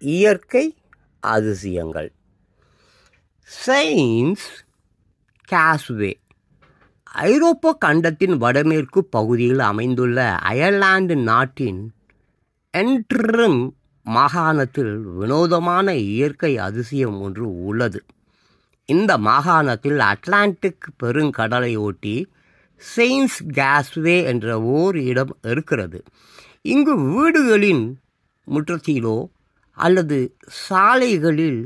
இயற்கை அதிசயங்கள் chains causeway ஐரோப்பா கண்டத்தின் வடமேற்கு பகுதியில் அமைந்துள்ள அயர்லாந்து நாட்டின் என்ட்ரம் மாகாணத்தில் வினோதமான இயற்கை அதிசயம் ஒன்று உள்ளது இந்த மாகாணத்தில் அட்லாண்டிக் பெருங்கடலை ஒட்டி செயின்ஸ் கேஸ்வே என்ற ஓர் இடம் இருக்கிறது இங்கு வீடுகளின் முற்றத்திலோ அல்லது சாலைகளில்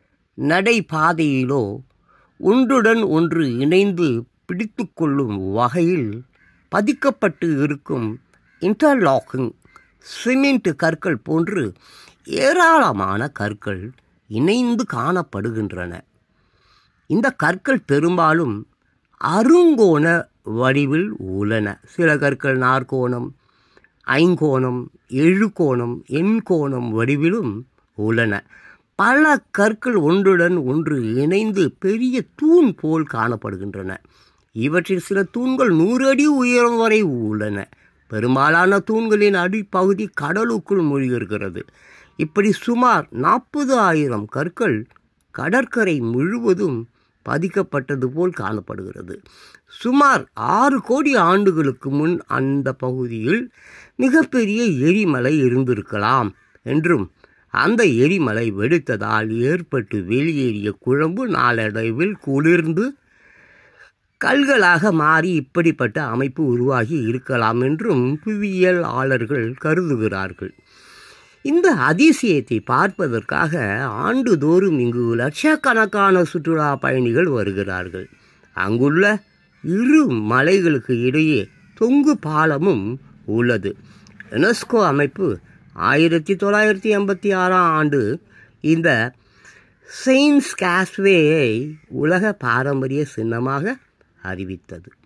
நடைபாதையிலோ ஒன்றுடன் ஒன்று இணைந்து பிடித்து கொள்ளும் வகையில் பதிக்கப்பட்டு இருக்கும் இன்டர்லாக்கிங் சிமெண்ட் கற்கள் போன்று ஏராளமான கற்கள் இணைந்து காணப்படுகின்றன இந்த கற்கள் பெரும்பாலும் அருங்கோண வடிவில் உள்ளன சில கற்கள் நாற்கோணம் ஐங்கோணம் எழுகோணம் எண்கோணம் வடிவிலும் உள்ளன பல கற்கள் ஒன்றுடன் ஒன்று இணைந்து பெரிய தூண் போல் காணப்படுகின்றன இவற்றில் சில தூண்கள் நூறு அடி உயரம் வரை உள்ளன பெரும்பாலான தூண்களின் அடிப்பகுதி கடலுக்குள் மூழ்கியிருக்கிறது இப்படி சுமார் நாற்பது ஆயிரம் கற்கள் கடற்கரை முழுவதும் பதிக்கப்பட்டது போல் காணப்படுகிறது சுமார் ஆறு கோடி ஆண்டுகளுக்கு முன் அந்த பகுதியில் மிகப்பெரிய எரிமலை இருந்திருக்கலாம் என்றும் அந்த எரிமலை வெடித்ததால் ஏற்பட்டு வெளியேறிய குழம்பு நாளடைவில் குளிர்ந்து கல்களாக மாறி இப்படிப்பட்ட அமைப்பு உருவாகி இருக்கலாம் என்றும் புவியியலாளர்கள் கருதுகிறார்கள் இந்த அதிசயத்தை பார்ப்பதற்காக ஆண்டுதோறும் இங்கு லட்சக்கணக்கான சுற்றுலா பயணிகள் வருகிறார்கள் அங்குள்ள இரு மலைகளுக்கு இடையே தொங்கு பாலமும் உள்ளது யுனெஸ்கோ அமைப்பு ஆயிரத்தி தொள்ளாயிரத்தி எண்பத்தி ஆறாம் ஆண்டு இந்த செயின்ஸ் காஸ்வேயை உலக பாரம்பரிய சின்னமாக அறிவித்தது